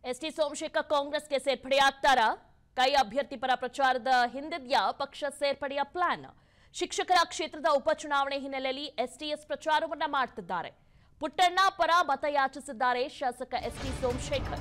ST Somashekar ಕಾಂಗ್ರೆಸ್ಗೆ ಸೇರ್ಪಡೆಯಾಗ್ತಾರಾ ಕೈ ಅಭ್ಯರ್ಥಿ ಪರ ಪ್ರಚಾರದ ಹಿಂದಿದ್ಯಾ ಪಕ್ಷ ಸೇರ್ಪಡೆಯ ಪ್ಲಾನ್ ಶಿಕ್ಷಕರ ಕ್ಷೇತ್ರದ ಉಪಚುನಾವಣೆ ಹಿನ್ನೆಲೆಯಲ್ಲಿ ಎಸ್ಟಿಎಸ್ ಪ್ರಚಾರವನ್ನ ಮಾಡ್ತಿದ್ದಾರೆ ಪುಟ್ಟಣ್ಣ ಪರ ಮತ ಯಾಚಿಸಿದ್ದಾರೆ ಶಾಸಕ ಎಸ್ಟಿ ಸೋಮಶೇಖರ್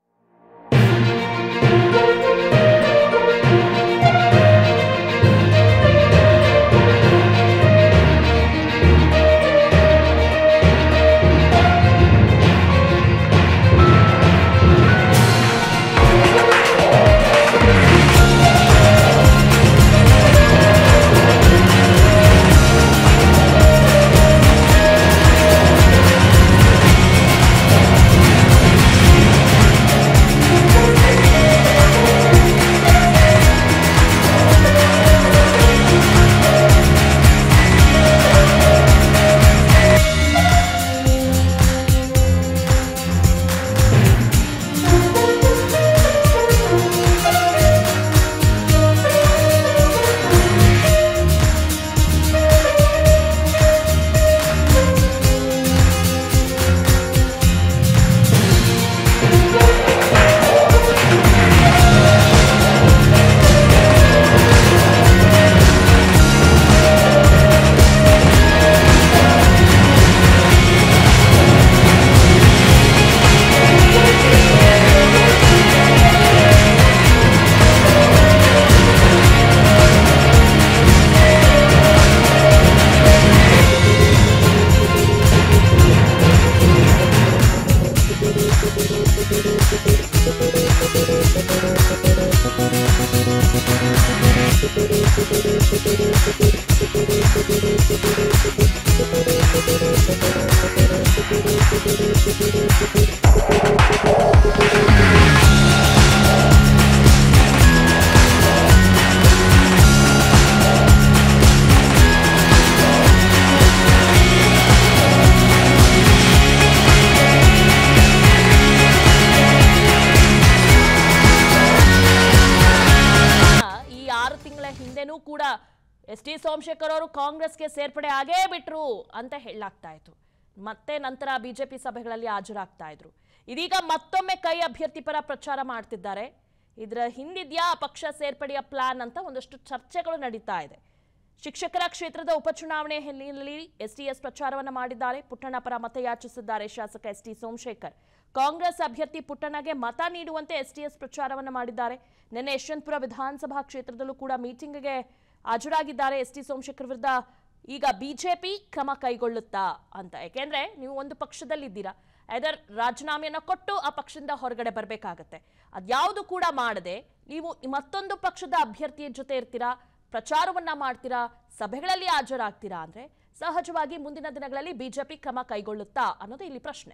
ಈ ಆರು ತಿಂಗಳ ಹಿಂದೆನೂ ಕೂಡ ಎಸ್ ಟಿ ಸೋಮಶೇಖರ್ ಅವರು ಕಾಂಗ್ರೆಸ್ಗೆ ಸೇರ್ಪಡೆ ಆಗೇ ಬಿಟ್ರು ಅಂತ ಹೇಳಲಾಗ್ತಾ ಇತ್ತು ಮತ್ತೆ ನಂತರ ಬಿಜೆಪಿ ಸಭೆಗಳಲ್ಲಿ ಹಾಜರಾಗ್ತಾ ಇದ್ರು ಇದೀಗ ಮತ್ತೊಮ್ಮೆ ಕೈ ಅಭ್ಯರ್ಥಿ ಪರ ಪ್ರಚಾರ ಮಾಡ್ತಿದ್ದಾರೆ ಇದರ ಹಿಂದಿದ್ಯಾ ಪಕ್ಷ ಸೇರ್ಪಡೆಯ ಪ್ಲಾನ್ ಅಂತ ಒಂದಷ್ಟು ಚರ್ಚೆಗಳು ನಡೀತಾ ಇದೆ ಶಿಕ್ಷಕರ ಕ್ಷೇತ್ರದ ಉಪಚುನಾವಣೆ ಹಿನ್ನೆಲೆಯಲ್ಲಿ ಎಸ್ಟಿಎಸ್ ಪ್ರಚಾರವನ್ನ ಮಾಡಿದ್ದಾರೆ ಪುಟ್ಟಣ್ಣ ಪರ ಮತ ಯಾಚಿಸಿದ್ದಾರೆ ಶಾಸಕ ಎಸ್ ಟಿ ಸೋಮಶೇಖರ್ ಕಾಂಗ್ರೆಸ್ ಅಭ್ಯರ್ಥಿ ಪುಟ್ಟಣ್ಣಗೆ ಮತ ನೀಡುವಂತೆ ಎಸ್ಟಿಎಸ್ ಪ್ರಚಾರವನ್ನ ಮಾಡಿದ್ದಾರೆ ನಿನ್ನೆ ಯಶವಂತಪುರ ವಿಧಾನಸಭಾ ಕ್ಷೇತ್ರದಲ್ಲೂ ಕೂಡ ಮೀಟಿಂಗ್ಗೆ ಹಾಜರಾಗಿದ್ದಾರೆ ಎಸ್ ಟಿ ಸೋಮಶೇಖರ್ ವಿರುದ್ಧ ಈಗ ಬಿಜೆಪಿ ಕ್ರಮ ಕೈಗೊಳ್ಳುತ್ತಾ ಅಂತ ಯಾಕೆಂದ್ರೆ ನೀವು ಒಂದು ಪಕ್ಷದಲ್ಲಿದ್ದೀರಾ ಐದರ್ ರಾಜೀನಾಮೆಯನ್ನ ಕೊಟ್ಟು ಆ ಪಕ್ಷದಿಂದ ಹೊರಗಡೆ ಬರಬೇಕಾಗತ್ತೆ ಅದ್ಯಾವುದು ಕೂಡ ಮಾಡದೆ ನೀವು ಮತ್ತೊಂದು ಪಕ್ಷದ ಅಭ್ಯರ್ಥಿಯ ಜೊತೆ ಇರ್ತೀರಾ ಪ್ರಚಾರವನ್ನ ಮಾಡ್ತೀರಾ ಸಭೆಗಳಲ್ಲಿ ಹಾಜರಾಗ್ತೀರಾ ಅಂದ್ರೆ ಸಹಜವಾಗಿ ಮುಂದಿನ ದಿನಗಳಲ್ಲಿ ಬಿಜೆಪಿ ಕ್ರಮ ಕೈಗೊಳ್ಳುತ್ತಾ ಅನ್ನೋದು ಇಲ್ಲಿ ಪ್ರಶ್ನೆ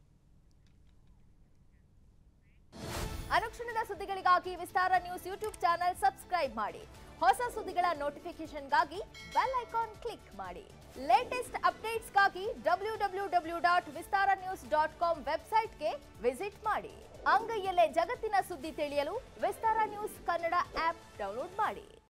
ಅನುಕ್ಷಣದ ಸುದ್ದಿಗಳಿಗಾಗಿ Vistara news YouTube channel subscribe ಮಾಡಿ ಹೊಸ ಸುದ್ದಿಗಳ ನೋಟಿಫಿಕೇಶನ್ಗಾಗಿ ಬೆಲ್ ಐಕಾನ್ ಕ್ಲಿಕ್ ಮಾಡಿ ಲೇಟೆಸ್ಟ್ ಅಪ್ಡೇಟ್ಸ್ಗಾಗಿ W W W dot Vistara news dot com ವೆಬ್ಸೈಟ್ಗೆ ವಿಸಿಟ್ ಮಾಡಿ ಅಂಗೈಯಲ್ಲೇ ಜಗತ್ತಿನ ಸುದ್ದಿ ತಿಳಿಯಲು Vistara news Kannada app download ಮಾಡಿ